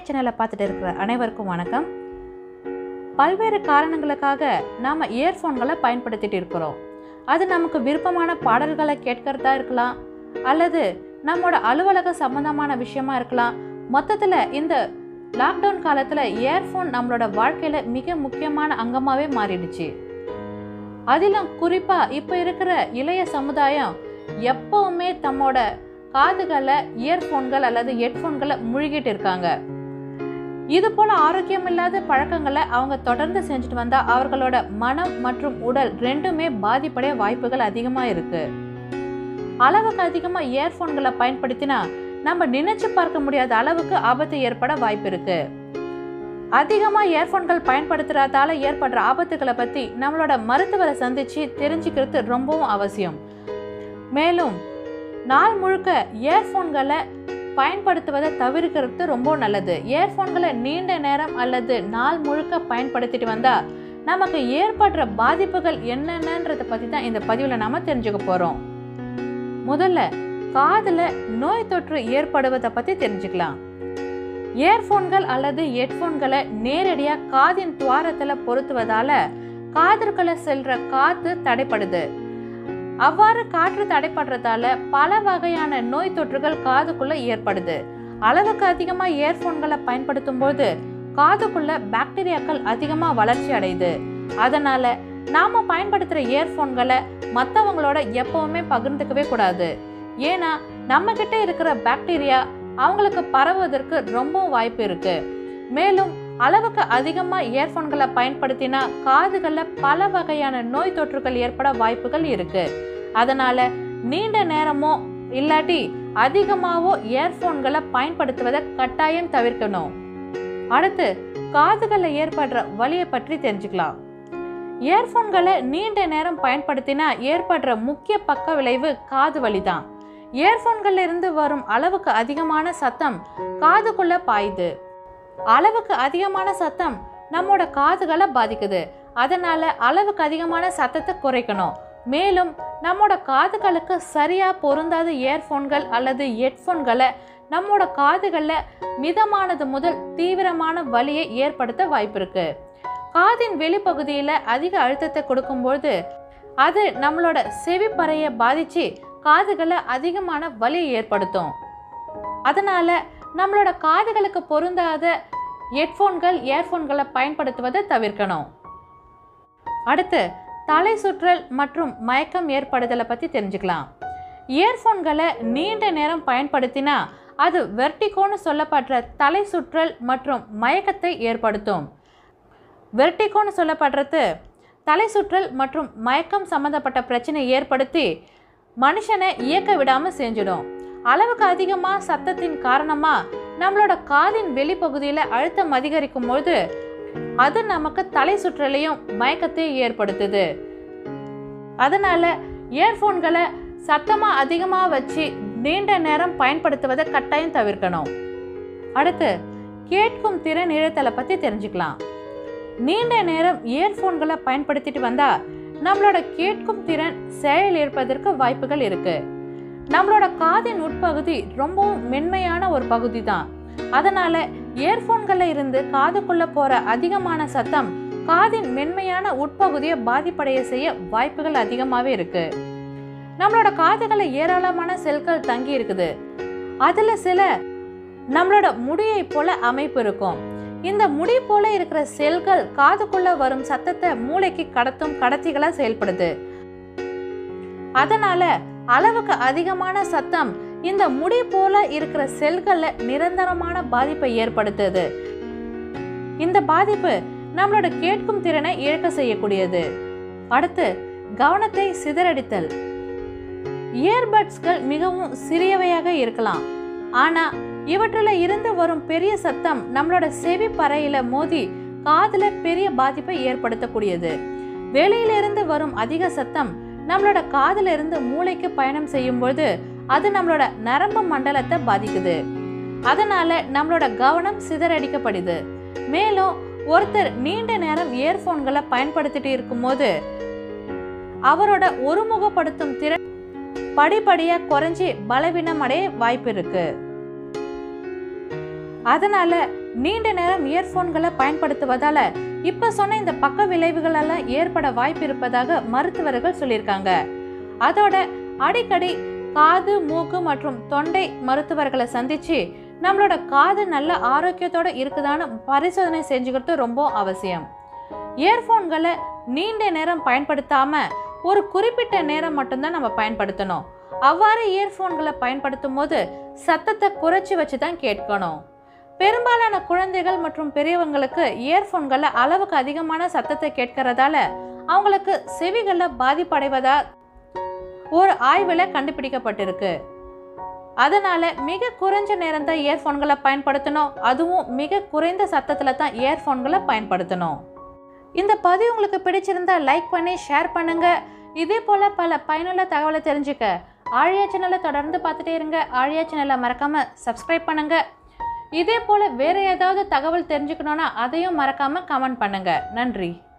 சேனலை பார்த்துட்டு இருக்கிற அனைவருக்கும் வணக்கம் பல்வேறு காரணங்களுக்காக நாம் இயர்ஃபோன்களை பயன்படுத்திட்டு இருக்கிறோம் அது நமக்கு விருப்பமான பாடல்களை கேட்கறதா இருக்கலாம் அல்லது நம்மளோட அலுவலக சம்பந்தமான விஷயமா இருக்கலாம் மொத்தத்தில் இந்த லாக்டவுன் காலத்தில் இயர்ஃபோன் நம்மளோட வாழ்க்கையில் மிக முக்கியமான அங்கமாகவே மாறிடுச்சு அதிலும் குறிப்பாக இப்போ இருக்கிற இளைய சமுதாயம் எப்பவுமே தம்மோட காதுகளை இயர்ஃபோன்கள் அல்லது ஹெட்ஃபோன்களை முழுகிட்டு இருக்காங்க இது போல ஆரோக்கியம் இல்லாத பழக்கங்களை அவங்க தொடர்ந்து செஞ்சுட்டு வந்தா அவர்களோட மனம் மற்றும் உடல் ரெண்டுமே பாதிப்படைய வாய்ப்புகள் அதிகமா இருக்கு அளவுக்கு அதிகமா இயர்ஃபோன்களை பயன்படுத்தினா நம்ம நினைச்சு பார்க்க முடியாத அளவுக்கு ஆபத்து ஏற்பட வாய்ப்பு இருக்கு அதிகமா இயர்ஃபோன்கள் பயன்படுத்துறதால ஏற்படுற ஆபத்துகளை பத்தி நம்மளோட மருத்துவரை சந்திச்சு தெரிஞ்சுக்கிறது ரொம்பவும் அவசியம் மேலும் நாள் முழுக்க இயர்ஃபோன்களை பயன்படுத்துவதை தவிர்க்கிறது ரொம்ப நல்லது இயர்ஃபோன்களை நீண்ட நேரம் அல்லது நாள் முழுக்க பயன்படுத்திட்டு வந்தா நமக்கு ஏற்படுற பாதிப்புகள் என்னென்னன்றதை பற்றி தான் இந்த பதிவில் நாம தெரிஞ்சுக்க போகிறோம் முதல்ல காதில் நோய் தொற்று ஏற்படுவதை பற்றி தெரிஞ்சுக்கலாம் இயர்ஃபோன்கள் அல்லது ஹெட்ஃபோன்களை நேரடியாக காதின் துவாரத்தில் பொருத்துவதால காதற்குள்ள செல்ற காத்து தடைப்படுது அவ்வாறு காற்று தடைப்படுறதால பல வகையான நோய் தொற்றுகள் காதுக்குள்ள ஏற்படுது அளவுக்கு அதிகமா இயர்ஃபோன்களை பயன்படுத்தும் போது காதுக்குள்ள பாக்டீரியாக்கள் அதிகமா வளர்ச்சி அடையுது அதனால நாம பயன்படுத்துற இயர்ஃபோன்களை மற்றவங்களோட எப்பவுமே பகிர்ந்துக்கவே கூடாது ஏன்னா நம்ம கிட்ட இருக்கிற பாக்டீரியா அவங்களுக்கு பரவுவதற்கு ரொம்ப வாய்ப்பு இருக்கு மேலும் அளவுக்கு அதிகமாக இயர்ஃபோன்களை பயன்படுத்தினா காதுகளில் பல வகையான நோய் தொற்றுகள் ஏற்பட வாய்ப்புகள் இருக்கு அதனால நீண்ட நேரமோ இல்லாட்டி அதிகமாகவோ இயர்ஃபோன்களை பயன்படுத்துவதை கட்டாயம் தவிர்க்கணும் அடுத்து காதுகளில் ஏற்படுற வலியை பற்றி தெரிஞ்சுக்கலாம் இயர்ஃபோன்களை நீண்ட நேரம் பயன்படுத்தினா ஏற்படுற முக்கிய பக்க விளைவு காது வலி தான் இயர்ஃபோன்கள்ல இருந்து வரும் அளவுக்கு அதிகமான சத்தம் காதுக்குள்ள பாயுது அளவுக்கு அதிகமான சத்தம் நம்மோட காதுகளை பாதிக்குது அதனால அளவுக்கு அதிகமான சத்தத்தை குறைக்கணும் மேலும் நம்மோட காதுகளுக்கு சரியா பொருந்தாத இயர்ஃபோன்கள் அல்லது ஹெட்ஃபோன்களை நம்மோட காதுகளில் மிதமானது முதல் தீவிரமான வலியை ஏற்படுத்த வாய்ப்பு இருக்கு காதின் வெளிப்பகுதியில் அதிக அழுத்தத்தை கொடுக்கும்பொழுது அது நம்மளோட செவிப்பறையை பாதிச்சு காதுகளை அதிகமான வலியை ஏற்படுத்தும் அதனால நம்மளோட காதுகளுக்கு பொருந்தாத ஹெட்ஃபோன்கள் இயர்ஃபோன்களை பயன்படுத்துவதை தவிர்க்கணும் அடுத்து தலை சுற்றல் மற்றும் மயக்கம் ஏற்படுதலை பற்றி தெரிஞ்சுக்கலாம் இயர்ஃபோன்களை நீண்ட நேரம் பயன்படுத்தினா அது வெர்டிகோன்னு சொல்லப்படுற தலை சுற்றல் மற்றும் மயக்கத்தை ஏற்படுத்தும் வெர்டிகோன்னு சொல்லப்படுறது தலை சுற்றல் மற்றும் மயக்கம் சம்மந்தப்பட்ட பிரச்சனை ஏற்படுத்தி மனுஷனை இயக்க விடாமல் செஞ்சிடும் அளவுக்கு அதிகமாக சத்தத்தின் காரணமாக நம்மளோட காதின் வெளிப்பகுதியில் அழுத்தம் அதிகரிக்கும் பொழுது அது நமக்கு தலை சுற்றலையும் மயக்கத்தையும் ஏற்படுத்துது அதனால இயர்ஃபோன்களை சத்தமாக அதிகமாக வச்சு நீண்ட நேரம் பயன்படுத்துவதை கட்டாயம் தவிர்க்கணும் அடுத்து கேட்கும் திறன் இழத்தலை பற்றி தெரிஞ்சுக்கலாம் நீண்ட நேரம் இயர்ஃபோன்களை பயன்படுத்திட்டு வந்தா நம்மளோட கேட்கும் திறன் செயல் ஏற்பதற்கு வாய்ப்புகள் இருக்கு நம்மளோட காதின் உட்பகுதி ரொம்பவும் மென்மையான ஒரு பகுதி தான் அதனால இயர்ஃபோன்கள்ல இருந்து காதுக்குள்ள போற அதிகமான சத்தம் காதின் மென்மையான உட்பகுதியை பாதிப்படைய செய்ய வாய்ப்புகள் அதிகமாகவே இருக்கு நம்மளோட காதுகளை ஏராளமான செல்கள் தங்கி இருக்குது அதுல சில நம்மளோட முடியை போல அமைப்பு இருக்கும் இந்த முடி போல இருக்கிற செல்கள் காதுக்குள்ள வரும் சத்தத்தை மூளைக்கு கடத்தும் கடத்திகளா செயல்படுது அதனால அளவுக்கு அதிகமான சத்தம் இந்த முடி போல இருக்கிற செல்கள்ல நிரந்தரமான பாதிப்பை ஏற்படுத்துது இந்த பாதிப்பு நம்மளோட கேட்கும் திறனை இழக்க செய்யக்கூடியது அடுத்து கவனத்தை சிதறடித்தல் இயர்பட்ஸ்கள் மிகவும் சிறியவையாக இருக்கலாம் ஆனா இவற்றில் இருந்து வரும் பெரிய சத்தம் நம்மளோட செவி பறையில மோதி காதுல பெரிய பாதிப்பை ஏற்படுத்தக்கூடியது வெளியிலிருந்து வரும் அதிக சத்தம் நம்மளோட காதுல இருந்து மூளைக்கு பயணம் செய்யும் பொழுது அது நம்மளோட நரம்பு மண்டலத்தை பாதிக்குது அதனால நம்மளோட கவனம் சிதறடிக்கப்படுது மேலும் ஒருத்தர் நீண்ட நேரம் இயர்போன்களை பயன்படுத்திட்டு இருக்கும்போது அவரோட ஒருமுகப்படுத்தும் திறன் படிப்படியா குறைஞ்சி பலவீனம் அடைய வாய்ப்பு இருக்கு அதனால நீண்ட நேரம் இயர்ஃபோன்களை பயன்படுத்துவதால இப்ப சொன்ன இந்த பக்க விளைவுகள் எல்லாம் ஏற்பட வாய்ப்பு இருப்பதாக மருத்துவர்கள் சொல்லியிருக்காங்க அதோட அடிக்கடி காது மூக்கு மற்றும் தொண்டை மருத்துவர்களை சந்திச்சு நம்மளோட காது நல்ல ஆரோக்கியத்தோட இருக்குதான்னு பரிசோதனை செஞ்சுக்கிறது ரொம்ப அவசியம் இயர்ஃபோன்களை நீண்ட நேரம் பயன்படுத்தாம ஒரு குறிப்பிட்ட நேரம் மட்டும்தான் நம்ம பயன்படுத்தணும் அவ்வாறு இயர்ஃபோன்களை பயன்படுத்தும் போது சத்தத்தை குறைச்சி வச்சு தான் கேட்கணும் பெரும்பாலான குழந்தைகள் மற்றும் பெரியவங்களுக்கு இயர்ஃபோன்களில் அளவுக்கு அதிகமான சத்தத்தை கேட்கறதால அவங்களுக்கு செவிகளில் பாதிப்படைவதா ஒரு ஆய்வில் கண்டுபிடிக்கப்பட்டிருக்கு அதனால மிக குறைஞ்ச நேரம் தான் இயர்ஃபோன்களை பயன்படுத்தணும் அதுவும் மிக குறைந்த சத்தத்தில் தான் இயர்ஃபோன்களை பயன்படுத்தணும் இந்த பதிவு உங்களுக்கு பிடிச்சிருந்தா லைக் பண்ணி ஷேர் பண்ணுங்க இதே போல பல பயனுள்ள தகவலை தெரிஞ்சுக்க ஆழியா சேனலை தொடர்ந்து பார்த்துட்டே இருங்க ஆழியா சேனலை மறக்காம சப்ஸ்கிரைப் பண்ணுங்க இதே போல வேற ஏதாவது தகவல் தெரிஞ்சுக்கணும்னா அதையும் மறக்காம கமெண்ட் பண்ணுங்க நன்றி